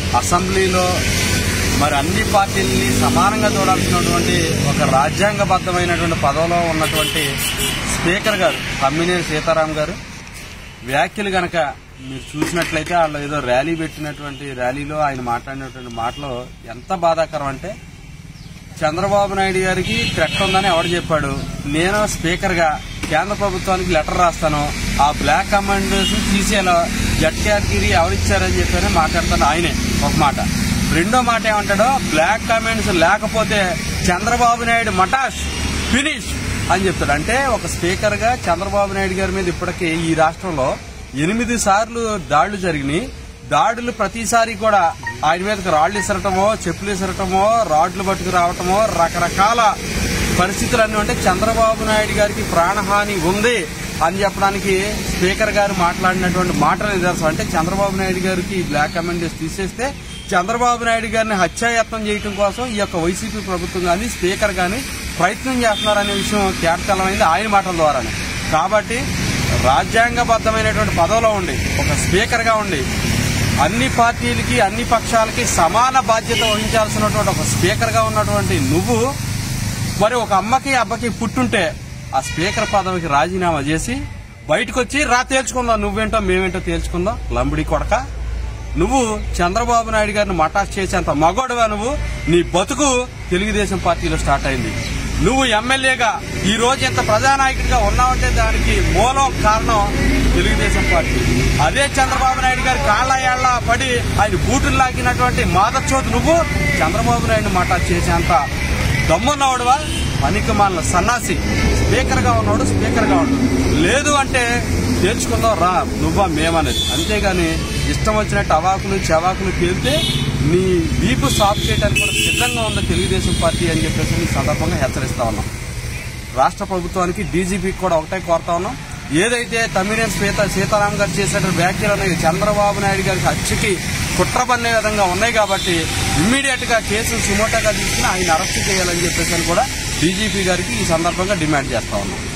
అసెంబ్లీలో మరి అన్ని పార్టీలని సమానంగా చూడాల్సినటువంటి ఒక రాజ్యాంగబద్ధమైనటువంటి పదవిలో ఉన్నటువంటి స్పీకర్ గారు తమ్మినేని సీతారాం గారు వ్యాఖ్యలు గనక మీరు చూసినట్లయితే వాళ్ళు ఏదో ర్యాలీ పెట్టినటువంటి ర్యాలీలో ఆయన మాట్లాడినటువంటి మాటలు ఎంత బాధాకరం అంటే చంద్రబాబు నాయుడు గారికి థ్రెట్ ఉందని ఎవడు చెప్పాడు నేను స్పీకర్ గా కేంద్ర ప్రభుత్వానికి లెటర్ రాస్తాను ఆ బ్లాక్ కమాండర్స్ తీసేలా జట్ కేటగిరీ ఎవరిచ్చారని చెప్పని మాట్లాడతాను ఆయనే ఒక మాట రెండో మాట ఏమంటాడో బ్లాక్ కమాండ్స్ లేకపోతే చంద్రబాబు నాయుడు మటాష్ ఫినిష్ అని చెప్తాడు అంటే ఒక స్పీకర్ గా చంద్రబాబు నాయుడు గారి మీద ఇప్పటికీ ఈ రాష్ట్రంలో ఎనిమిది సార్లు దాడులు జరిగినాయి దాడులు ప్రతిసారి కూడా ఆయన మీదకి రాళ్లు ఇసరటమో చెప్పులు ఇసరటమో రాడ్లు పట్టుకు రావటమో రకరకాల పరిస్థితులన్నీ ఉంటే చంద్రబాబు నాయుడు గారికి ప్రాణహాని ఉంది అని చెప్పడానికి స్పీకర్ గారు మాట్లాడినటువంటి మాటలు నిదర్శనం అంటే చంద్రబాబు నాయుడు గారికి ఈ బ్లాక్ అమెండెస్ తీసేస్తే చంద్రబాబు నాయుడు గారిని హత్యాయత్నం చేయడం కోసం ఈ యొక్క వైసీపీ ప్రభుత్వం కానీ స్పీకర్ కానీ ప్రయత్నం చేస్తున్నారనే విషయం తేటతెల్లమైంది ఆయన మాటల ద్వారానే కాబట్టి రాజ్యాంగబద్ధమైనటువంటి పదవిలో ఉండి ఒక స్పీకర్ గా ఉండి అన్ని పార్టీలకి అన్ని పక్షాలకి సమాన బాధ్యత వహించాల్సినటువంటి ఒక స్పీకర్ గా ఉన్నటువంటి నువ్వు మరి ఒక అమ్మకి అబ్బకి పుట్టుంటే ఆ స్పీకర్ పదవికి రాజీనామా చేసి బయటకు వచ్చి రా తేల్చుకుందాం నువ్వేంటో మేమేంటో తేల్చుకుందాం లంబడి కొడక నువ్వు చంద్రబాబు నాయుడు గారిని మటాష్ చేసేంత మగోడుగా నువ్వు నీ బతుకు తెలుగుదేశం పార్టీలో స్టార్ట్ అయింది నువ్వు ఎమ్మెల్యేగా ఈ రోజు ఇంత ప్రజానాయకుడిగా ఉన్నావంటే దానికి మూలం కారణం తెలుగుదేశం పార్టీ అదే చంద్రబాబు నాయుడు గారి కాళ్ళ ఏళ్ల పడి ఆయన బూటులు లాగినటువంటి మాదచ్చోతు నువ్వు చంద్రబాబు నాయుడు మటాష్ చేసేంత దమ్మున్నవాడువా పనికి మాలిన సన్నాసి స్పీకర్ గా ఉన్నాడు స్పీకర్ గా ఉన్నాడు లేదు అంటే తేల్చుకుందాం రా నువ్వా మేమనేది అంతేగాని ఇష్టం వచ్చినట్టు అవాకులు చవాకులు పేలితే నీ వీపు సాఫ్ చేయడానికి కూడా సిద్ధంగా ఉన్న తెలుగుదేశం పార్టీ అని చెప్పేసి ఈ సందర్భంగా హెచ్చరిస్తా ఉన్నాం రాష్ట్ర ప్రభుత్వానికి డీజీపీకి కూడా ఒకటే కోరుతా ఉన్నాం ఏదైతే తమ్మినేని సీత సీతారాం గారు చేసిన వ్యాఖ్యలు ఉన్నాయి చంద్రబాబు నాయుడు గారికి హత్యకి కుట్ర పన్నే విధంగా ఉన్నాయి కాబట్టి ఇమ్మీడియట్ గా కేసును సుమోటోగా తీసుకుని ఆయన అరెస్ట్ చేయాలని చెప్పేసి అని కూడా డీజీపీ గారికి ఈ సందర్భంగా డిమాండ్ చేస్తా ఉన్నాం